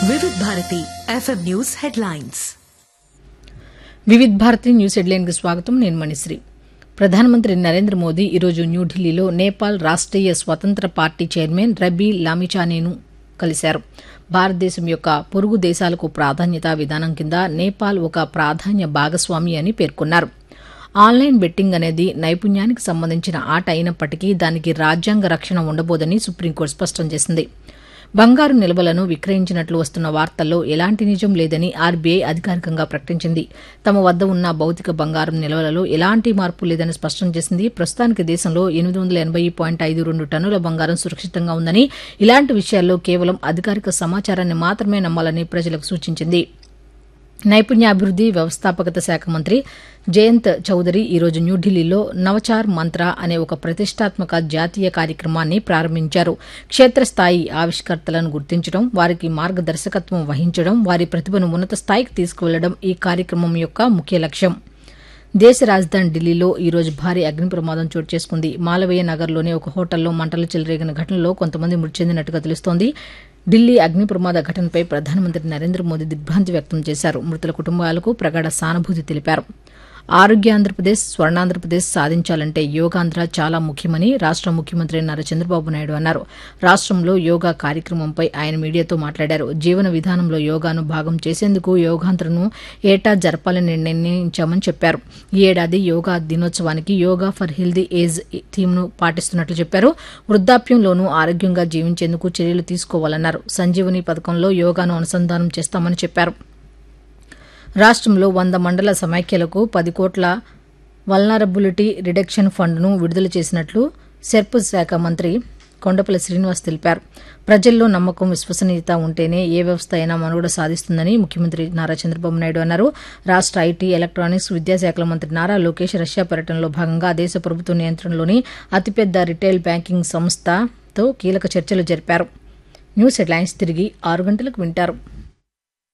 వివిధ Bharati FM news headlines Vividh Bharati news హెడ్లైన్కి స్వాగతం నేను మణిశ్రీ ప్రధానమంత్రి నరేంద్ర మోదీ ఈరోజు న్యూఢిల్లీలో నేపాల్ రాష్ట్రీయ స్వతంత్ర పార్టీ చైర్మన్ రబీ లామిచానేను కలిశారు భారతదేశం యొక్క పొరుగు దేశాలకు ప్రాధాన్యత విధానం కింద నేపాల్ ఒక ప్రాధాన్య భాగస్వామి అని పేర్కొన్నారు ఆన్లైన్ బెట్టింగ్ అనేది నైపుణ్యానికి సంబంధించిన ఆట అయినప్పటికీ దానికి రాజ్యాంగ రక్షణ ఉండబోదని సుప్రీంకోర్టు స్పష్టం చేసింది బంగారు నిల్వలను విక్రయించినట్లు వస్తున్న వార్తల్లో ఎలాంటి నిజం లేదని ఆర్బీఐ అధికారికంగా ప్రకటించింది తమ వద్ద ఉన్న భౌతిక బంగారం నిల్వలలో ఎలాంటి మార్పు లేదని స్పష్టం చేసింది ప్రస్తుతానికి దేశంలో ఎనిమిది వందల ఎనభై పాయింట్ ఐదు రెండు టన్నుల బంగారం సురక్షితంగా ఉందని ఇలాంటి విషయాల్లో కేవలం అధికారిక సమాచారాన్ని మాత్రమే నమ్మాలని ప్రజలకు సూచించింది నైపుణ్యాభివృద్ది వ్యవస్థాపకత శాఖ మంత్రి జయంత్ చౌదరి ఈరోజు న్యూఢిల్లీలో నవచార్ మంత్ర అనే ఒక ప్రతిష్టాత్మక జాతీయ కార్యక్రమాన్ని ప్రారంభించారు క్షేత్రస్థాయి ఆవిష్కర్తలను గుర్తించడం వారికి మార్గదర్శకత్వం వహించడం వారి ప్రతిభను ఉన్నత స్థాయికి తీసుకువెళ్లడం ఈ కార్యక్రమం యొక్క ముఖ్య లక్ష్యం దేశ రాజధాని ఢిల్లీలో ఈ రోజు భారీ అగ్ని ప్రమాదం చోటు చేసుకుంది మాలవీయ నగర్లోని ఒక హోటల్లో మంటలు చెలరేగిన ఘటనలో కొంతమంది మృతి చెందినట్టుగా తెలుస్తోంది ఢిల్లీ అగ్ని ప్రమాద ఘటనపై ప్రధానమంత్రి నరేంద్ర మోదీ దిగ్భ్రాంతి వ్యక్తం చేశారు మృతుల కుటుంబాలకు ప్రగాఢ సానుభూతి తెలిపారు ఆరోగ్య ఆంధ్రప్రదేశ్ స్వర్ణాంధ్రప్రదేశ్ సాధించాలంటే యోగాంధ్ర చాలా ముఖ్యమని రాష్ట ముఖ్యమంత్రి నారా చంద్రబాబు నాయుడు అన్నారు రాష్ట్రంలో యోగా కార్యక్రమంపై ఆయన మీడియాతో మాట్లాడారు జీవన విధానంలో యోగాను భాగం చేసేందుకు యోగాంధ్రను ఏటా జరపాలని నిర్ణయించామని చెప్పారు ఈ ఏడాది యోగా దినోత్సవానికి యోగా ఫర్ హెల్దీ ఏజ్ థీమ్ను పాటిస్తున్నట్లు చెప్పారు వృద్ధాప్యంలోనూ ఆరోగ్యంగా జీవించేందుకు చర్యలు తీసుకోవాలన్నారు సంజీవని పథకంలో యోగాను అనుసంధానం చేస్తామని చెప్పారు రాష్ట్రంలో వంద మండల సమైక్యలకు పది కోట్ల వల్నరబిలిటీ రిడక్షన్ ఫండ్ను విడుదల చేసినట్లు సెర్పు శాఖ మంత్రి కొండపల్లి శ్రీనివాస్ తెలిపారు ప్రజల్లో నమ్మకం విశ్వసనీయత ఉంటేనే ఏ వ్యవస్థ అయినా మనుగడ సాధిస్తుందని ముఖ్యమంత్రి నారా చంద్రబాబు నాయుడు అన్నారు రాష్ట ఐటీ ఎలక్ట్రానిక్స్ విద్యాశాఖల మంత్రి నారా లోకేష్ రష్యా పర్యటనలో భాగంగా దేశ ప్రభుత్వ నియంత్రణలోని అతిపెద్ద రిటైల్ బ్యాంకింగ్ సంస్థతో కీలక చర్చలు జరిపారు న్యూస్ హెడ్లైన్స్ తిరిగి ఆరు గంటలకు వింటారు